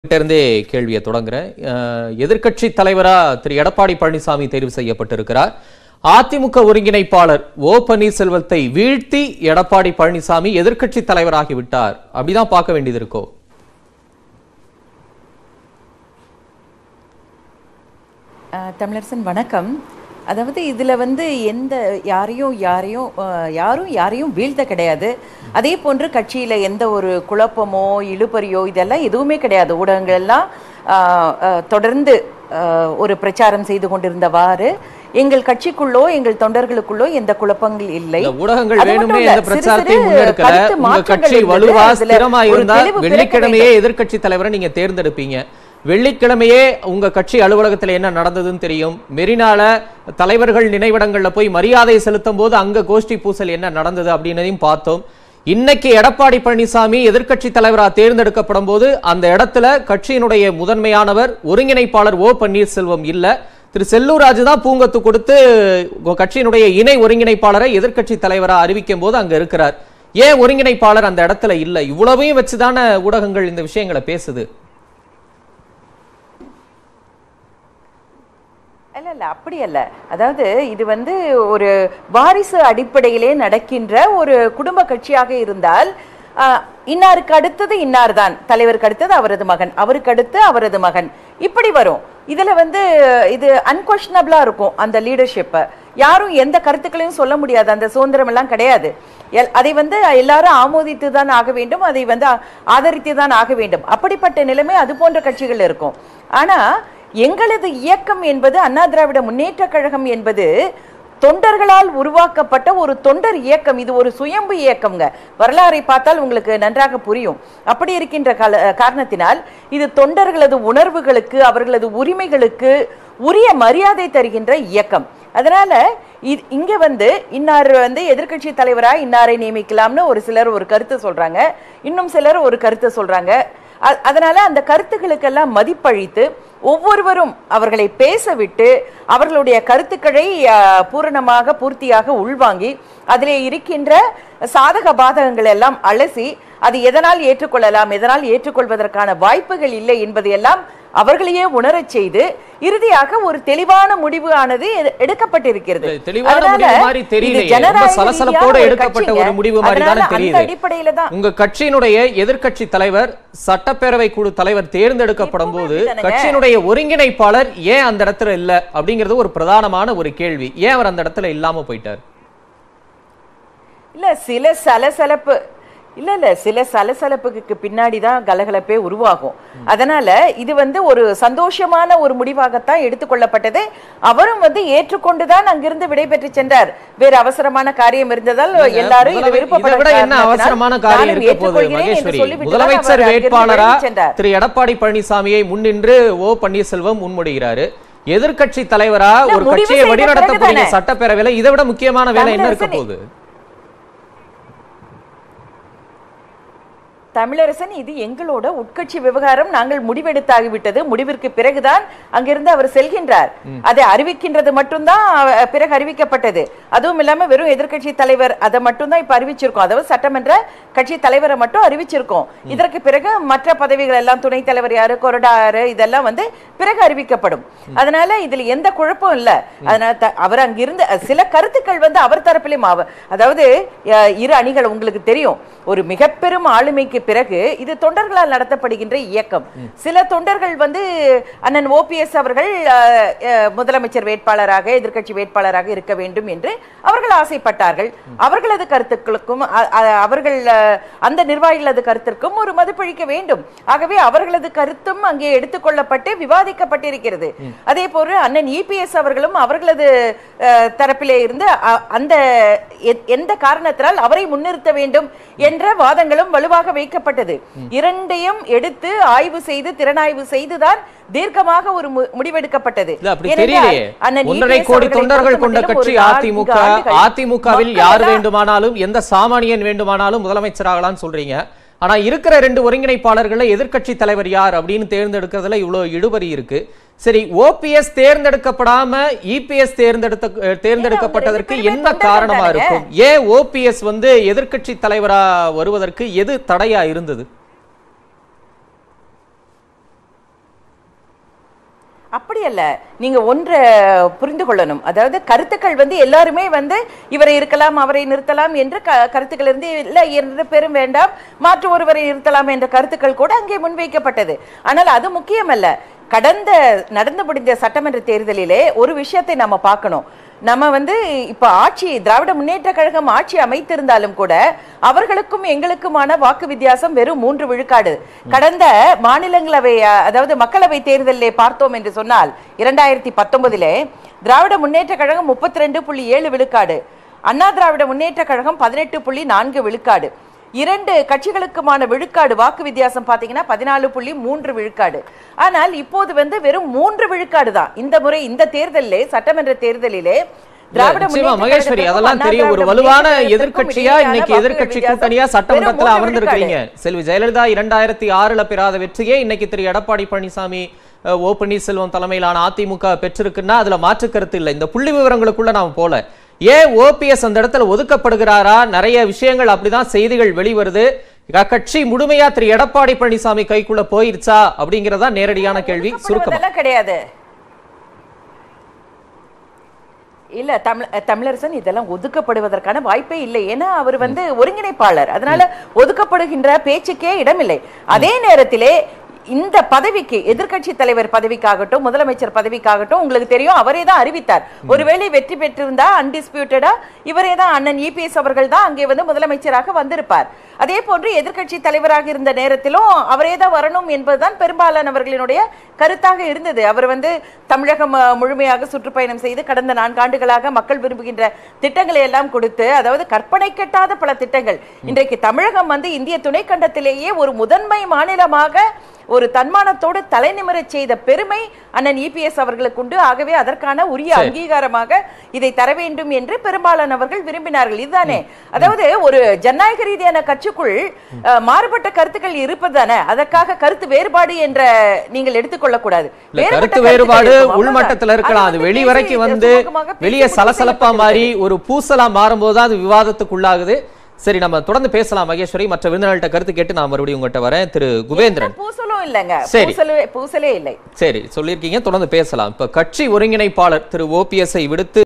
கிட்ட இருந்தே கேள்வியை தொடங்குறேன் அஹ், எதிர்க்கட்சி தலைவரா திரு எடப்பாடி பழனிசாமி தேர்வு செய்யப்பட்டிருக்கிறார் அதிமுக ஒருங்கிணைப்பாளர் ஓ பன்னீர்செல்வத்தை வீழ்த்தி எடப்பாடி பழனிசாமி எதிர்க்கட்சி தலைவராகி விட்டார் அப்படிதான் பார்க்க வேண்டியது இருக்கோ அஹ், தமிழரசன் வணக்கம் அதாவது இதில் வந்து எந்த யாரையும் யாரையும் அஹ், யாரும் யாரையும் வீழ்த்த கிடையாது அதே போன்று கட்சியில் எந்த ஒரு குழப்பமோ இழுபறியோ இதெல்லாம் எதுவுமே கிடையாது ஊடகங்கள் எல்லாம் அஹ், அஹ், தொடர்ந்து அஹ், ஒரு பிரச்சாரம் செய்து கொண்டிருந்தவாறு எங்கள் கட்சிக்குள்ளோ எங்கள் தொண்டர்களுக்குள்ளோ எந்த குழப்பங்கள் இல்லை இல்ல, ஊடகங்கள் அது மட்டும் வேணுமே இல்ல, எந்த சிறு பிரச்சாரத்தையும் சிறு முன்னெடுக்கல கருத்து உங்க மாற்றங்கள் கட்சி இருந்தது. வலுவா அதுல ஸ்திரமா ஒரு இருந்தா தெளிவு பிறக்க வெள்ளிக்கிழமையே எதிர்க்கட்சி தலைவரை நீங்க தேர்ந்தெடுப்பீங்க வெள்ளிக்கிழமையே உங்க கட்சி அலுவலகத்துல என்ன நடந்ததுன்னு தெரியும் மெரினால தலைவர்கள் நினைவிடங்கள்ல போய் மரியாதை செலுத்தும் போது அங்க கோஷ்டி பூசல் என்ன நடந்தது அப்படின்னதையும் பார்த்தோம் இன்னைக்கு எடப்பாடி பழனிசாமி எதிர்க்கட்சி தலைவரா தேர்ந்தெடுக்கப்படும் போது அந்த இடத்துல கட்சியினுடைய முதன்மையானவர் ஒருங்கிணைப்பாளர் ஓ பன்னீர்செல்வம் இல்ல திரு செல்லூர் ராஜு தான் பூங்கத்து கொடுத்து உங்க கட்சியினுடைய இணை ஒருங்கிணைப்பாளரை எதிர்க்கட்சி தலைவரா அறிவிக்கும் போது அங்க இருக்கிறார் ஏன் ஒருங்கிணைப்பாளர் அந்த இடத்துல இல்ல இவ்வளவையும் வச்சுதானே ஊடகங்கள் இந்த விஷயங்களை பேசுது இல்ல இல்ல அப்படி அல்ல அதாவது இது வந்து ஒரு வாரிசு அடிப்படையிலே நடக்கின்ற ஒரு குடும்ப கட்சியாக இருந்தால் ஆஹ், இன்னாருக்கு அடுத்தது இன்னார் தான் தலைவருக்கு அடுத்தது அவரது மகன் அவருக்கு அடுத்து அவரது மகன் இப்படி வரும் இதுல வந்து இது அன்கொஷனபிளா இருக்கும் அந்த லீடர்ஷிப் யாரும் எந்த கருத்துக்களையும் சொல்ல முடியாது அந்த சுதந்திரம் எல்லாம் கிடையாது எல்- அதை வந்து எல்லாரும் ஆமோதித்து தான் ஆக வேண்டும் அதை வந்து ஆதரித்து தான் ஆக வேண்டும் அப்படிப்பட்ட நிலைமை அது போன்ற கட்சிகள் இருக்கும் ஆனா எங்களது இயக்கம் என்பது அண்ணா திராவிட முன்னேற்ற கழகம் என்பது தொண்டர்களால் உருவாக்கப்பட்ட ஒரு தொண்டர் இயக்கம் இது ஒரு சுயம்பு இயக்கம்ங்க வரலாறை பார்த்தால் உங்களுக்கு நன்றாக புரியும் அப்படி இருக்கின்ற கால காரணத்தினால் இது தொண்டர்களது உணர்வுகளுக்கு அவர்களது உரிமைகளுக்கு உரிய மரியாதை தருகின்ற இயக்கம் அதனால இது இங்க வந்து இன்னார் வந்து எதிர்க்கட்சி தலைவரா இன்னாரை நியமிக்கலாம்னு ஒரு சிலர் ஒரு கருத்து சொல்றாங்க இன்னும் சிலர் ஒரு கருத்து சொல்றாங்க அ- அதனால அந்த கருத்துக்களுக்கெல்லாம் மதிப்பளித்து ஒவ்வொருவரும் அவர்களை பேச விட்டு அவர்களுடைய கருத்துக்களை அ, பூரணமாக பூர்த்தியாக உள்வாங்கி அதிலே இருக்கின்ற சாதக பாதகங்கள் எல்லாம் அலசி அது எதனால் ஏற்றுக்கொள்ளலாம் எதனால் ஏற்றுக்கொள்வதற்கான வாய்ப்புகள் இல்லை என்பதையெல்லாம் அவர்களையே உணரச் செய்து இறுதியாக ஒரு தெளிவான முடிவு ஆனது எடு- எடுக்கப்பட்டிருக்கிறது இல்ல, தெளிவான அதனால முடிவு மாதிரி இது தெரியலையே. ரொம்ப ஜனநாயக சலசலப்போட ரீதியான ஒரு எடுக்கப்பட்ட கட்சிங்க. ஒரு முடிவு மாதிரி தானே அதனால அந்த தெரியுது. அடிப்படையில தான் உங்க கட்சியினுடைய எதிர்க்கட்சி தலைவர் சட்டப்பேரவை குழு தலைவர் தேர்ந்தெடுக்கப்படும் போது இப்பவுமே அப்படிதானங்க. கட்சியினுடைய ஒருங்கிணைப்பாளர் ஏன் அந்த இடத்துல இல்ல அப்படிங்கிறது ஒரு பிரதானமான ஒரு கேள்வி ஏன் அவர் அந்த இடத்துல இல்லாம போயிட்டார் இல்ல சில சலசலப்பு இல்ல இல்ல சில சலசலப்புக்கு பின்னாடி தான் கலகலப்பே உருவாகும் அதனால இது வந்து ஒரு சந்தோஷமான ஒரு முடிவாகத்தான் எடுத்துக்கொள்ளப்பட்டது அவரும் வந்து ஏற்றுக்கொண்டுதான் அங்கிருந்து விடைபெற்று சென்றார் வேறு அவசரமான காரியம் இருந்ததால் எல்லாரும் இது முதலமை- விருப்பப்பட இதை விட என்ன காரணத்தினால் அவசரமான காரியம் நானும் இருக்க போகுது ஏற்றுக்கொள்கிறேன் என்று மகேஸ்வரி சொல்லிவிட்டு தான் முதலமைச்சர் அவர் அங்கிருந்து வேட்பாளரா விலகிச் சென்றார். திரு எடப்பாடி பழனிசாமியை முன்னின்று ஓ பன்னீர்செல்வம் முன்மொழிகிறாரு எதிர்க்கட்சி தலைவரா இல்ல, ஒரு முடிவு கட்சியை செய்த வழிநடத்த போறீங்க பிறகுதானே. சட்டப்பேரவையில இதை விட முக்கியமான வேலை என்ன இருக்க தமிழரசன் போகுது தமிழரசன் இது எங்களோட உட்கட்சி விவகாரம் நாங்கள் முடிவெடுத்தாகிவிட்டது முடிவிற்கு பிறகுதான் அங்கிருந்து அவர் செல்கின்றார் அதை அறிவிக்கின்றது மட்டும்தான் அஹ், பிறகு அறிவிக்கப்பட்டது அதுவும் இல்லாம வெறும் எதிர்க்கட்சி தலைவர் அதை மட்டும்தான் இப்ப அறிவிச்சிருக்கோம் அதாவது சட்டமன்ற கட்சி தலைவரை மட்டும் அறிவிச்சிருக்கோம் இதற்கு பிறகு மற்ற பதவிகள் எல்லாம் துணைத் தலைவர் யாரு கொறடா யாரு இதெல்லாம் வந்து பிறகு அறிவிக்கப்படும் அதனால இதுல எந்த குழப்பம் இல்ல அதனால த- அவர் அங்கிருந்து அஹ், சில கருத்துக்கள் வந்து அவர் தரப்பிலும் அவ- அதாவது அஹ், இரு அணிகள் உங்களுக்கு தெரியும் ஒரு மிக பெரும் ஆளுமைக்கு பிறகு இது தொண்டர்களால் நடத்தப்படுகின்ற இயக்கம் சில தொண்டர்கள் வந்து அண்ணன் ஓபிஎஸ் அவர்கள் அஹ், அஹ், முதலமைச்சர் வேட்பாளராக எதிர்க்கட்சி வேட்பாளராக இருக்க வேண்டும் என்று அவர்கள் ஆசைப்பட்டார்கள் அவர்களது கருத்துக்களுக்கும் அ- அ- அவர்கள் அஹ், அந்த நிர்வாகிகளது கருத்திற்கும் ஒரு மதிப்பளிக்க வேண்டும் ஆகவே அவர்களது கருத்தும் அங்கே எடுத்துக்கொள்ளப்பட்டு விவாதிக்கப்பட்டிருக்கிறது அதே போல அண்ணன் இபிஎஸ் அவர்களும் அவர்களது அஹ், தரப்பிலே இருந்து அ- அந்த எ- எந்த காரணத்தினால் அவரை முன்னிறுத்த வேண்டும் என்ற வாதங்களும் வலுவாக வைக்கப்பட்டது இரண்டையும் எடுத்து ஆய்வு செய்து திறனாய்வு செய்துதான் தீர்க்கமாக ஒரு மு- முடிவெடுக்கப்பட்டது இல்ல அப்படி ஏனென்றால் தெரியலையே அண்ணன் ஒன்றரை EPS கோடி அவர்களை தொண்டர்கள் கொண்ட பொறுத்தமட்டிலும் கட்சி ஒரு நான்கு அதிமுக ஆண்டுகள் அதிமுகவில் மக்கள் யார் எல்லாம் வேண்டுமானாலும் எந்த சாமானியன் வேண்டுமானாலும் முதலமைச்சராகலாம்னு சொல்றீங்க ஆனா இருக்கிற ரெண்டு ஒருங்கிணைப்பாளர்கள்ல எதிர்க்கட்சி தலைவர் யார் அப்படின்னு தேர்ந்தெடுக்கிறதுல இவ்வளவு இழுபறி இருக்கு சரி ஓபிஎஸ் தேர்ந்தெடுக்கப்படாம இபிஎஸ் தேர்ந்தெடுத்த அஹ், தேர்ந்தெடுக்கப்பட்டதற்கு ரெண்டு பேருமே என்ன தொண்டர்கள் காரணமா தானேங்க. இருக்கும் ஏன் ஓபிஎஸ் வந்து எதிர்க்கட்சி தலைவரா வருவதற்கு எது தடையா இருந்தது அப்படி அல்ல நீங்க ஒன்றை புரிந்து கொள்ளணும் அதாவது கருத்துக்கள் வந்து எல்லாருமே வந்து இவரை இருக்கலாம் அவரை நிறுத்தலாம் என்று க- கருத்துக்கள் இருந்து இல்ல இரண்டு பேரும் வேண்டாம் மாற்று ஒருவரை நிறுத்தலாம் என்ற கருத்துக்கள் கூட அங்கே முன்வைக்கப்பட்டது ஆனால் அது முக்கியமல்ல கடந்த நடந்து முடிந்த சட்டமன்ற தேர்தலிலே ஒரு விஷயத்தை நம்ம பார்க்கணும் நம்ம வந்து இப்ப ஆட்சி திராவிட முன்னேற்ற கழகம் ஆட்சி அமைத்திருந்தாலும் கூட அவர்களுக்கும் எங்களுக்குமான வாக்கு வித்தியாசம் வெறும் மூன்று விழுக்காடு கடந்த மாநிலங்களவை அஹ், அதாவது மக்களவை தேர்தலிலே பார்த்தோம் என்று சொன்னால் இரண்டாயிரத்தி பத்தொன்பதிலே திராவிட முன்னேற்ற கழகம் முப்பத்தி ரெண்டு புள்ளி ஏழு விழுக்காடு அண்ணா திராவிட முன்னேற்ற கழகம் பதினெட்டு புள்ளி நான்கு விழுக்காடு இரண்டு கட்சிகளுக்குமான விழுக்காடு வாக்கு வித்தியாசம் பாத்தீங்கன்னா பதினாலு புள்ளி மூன்று விழுக்காடு ஆனால் இப்போது வந்து வெறும் மூன்று விழுக்காடு தான் இந்த முறை இந்த தேர்தலிலே சட்டமன்ற தேர்தலிலே திராவிட நிச்சயமா முன்னேற்ற மகேஸ்வரி கழகத்திற்கும் அதெல்லாம் அண்ணா தெரியும் ஒரு திராவிட வலுவான முன்னேற்ற கழகத்திற்கும் எதிர்க்கட்சியா இடையேயான இன்னைக்கு வாக்கு எதிர்க்கட்சி வித்தியாசம் கூட்டணியா வெறும் சட்டமன்றத்துல மூன்று அமர்ந்திருக்கிறீங்க விழுக்காடு. செல்வி ஜெயலலிதா இரண்டாயிரத்தி ஆறுல பெறாத வெற்றியே இன்னைக்கு திரு எடப்பாடி பழனிசாமி அஹ், ஓ பன்னீர்செல்வம் தலைமையிலான அதிமுக பெற்றிருக்குன்னா அதுல மாற்று கருத்து இல்லை இந்த புள்ளி விவரங்களுக்குள்ள நாம் போல ஏன் ஓபிஎஸ் அந்த இடத்துல ஒதுக்கப்படுகிறாரா நிறைய விஷயங்கள் அப்படிதான் செய்திகள் வெளிவருது கட்சி முழுமையா திரு எடப்பாடி பழனிசாமி கைக்குள்ள போயிருச்சா அப்படிங்கறதா நேரடியான கேள்வி சுருக்கமா ஒதுக்கப்படுவதெல்லாம் கிடையாது இல்ல தமிழ் தமிழரசன் இதெல்லாம் ஒதுக்கப்படுவதற்கான வாய்ப்பே இல்லை ஏன்னா அவர் வந்து ஒருங்கிணைப்பாளர் அதனால ஒதுக்கப்படுகின்ற பேச்சுக்கே இடமில்லை அதே நேரத்திலே இந்த பதவிக்கு எதிர்க்கட்சி தலைவர் பதவிக்காகட்டும் முதலமைச்சர் பதவிக்காகட்டும் உங்களுக்கு தெரியும் அவரே தான் அறிவித்தார் ஒருவேளை வெற்றி பெற்றிருந்தா அன்டிஸ்பியூட்டடா இவரே தான் அண்ணன் இபிஎஸ் அவர்கள் தான் அங்கே வந்து முதலமைச்சராக வந்திருப்பார் அதே போன்று எதிர்க்கட்சி தலைவராக இருந்த நேரத்திலும் அவரே தான் வரணும் என்பதுதான் பெரும்பாலானவர்களினுடைய கருத்தாக இருந்தது அவர் வந்து தமிழகம் அஹ், முழுமையாக சுற்றுப்பயணம் செய்து கடந்த நான்கு ஆண்டுகளாக மக்கள் விரும்புகின்ற திட்டங்களை எல்லாம் கொடுத்து அதாவது கற்பனை கெட்டாத பல திட்டங்கள் இன்றைக்கு தமிழகம் வந்து இந்திய துணைக்கண்டத்திலேயே ஒரு முதன்மை மாநிலமாக ஒரு தன்மானத்தோடு தலைநிமிரச் செய்த பெருமை அண்ணன் இபிஎஸ் அவர்களுக்கு உண்டு ஆகவே அதற்கான உரிய சரி. அங்கீகாரமாக இதை தர வேண்டும் என்று பெரும்பாலானவர்கள் விரும்பினார்கள் இதுதானே அதாவது ஒரு ஜனநாயக ரீதியான கட்சிக்குள் அஹ், மாறுபட்ட கருத்துக்கள் இருப்பதுதானே அதற்காக கருத்து வேறுபாடு என்ற நீங்கள் எடுத்துக்கொள்ளக் கூடாது இல்ல வேறுபட்ட கருத்து கருத்துக்கள் வேறுபாடு இருக்கும், உள்மட்டத்துல அவ்வளவுதான். இருக்கலாம் அது அது வெளி வந்து வரைக்கும் பேசி வந்து சுமூகமாக பேசி வெளியே முடிவு சலசலப்பா செய்யப்பட்டது. மாறி ஒரு பூசலா மாறும்போது தான் அது விவாதத்துக்குள்ளாகுது சரி நம்ம தொடர்ந்து பேசலாம் மகேஸ்வரி மற்ற விருந்தினர்கள்ட்ட கருத்து கேட்டு நான் மறுபடியும் உங்ககிட்ட வரேன் திரு குபேந்திரன் பூசலும் இல்லைங்க சரி. பூசலே பூசலே இல்லை சரி சொல்லியிருக்கீங்க தொடர்ந்து பேசலாம் இப்ப கட்சி ஒருங்கிணைப்பாளர் திரு ஓபிஎஸ்ஐ விடுத்து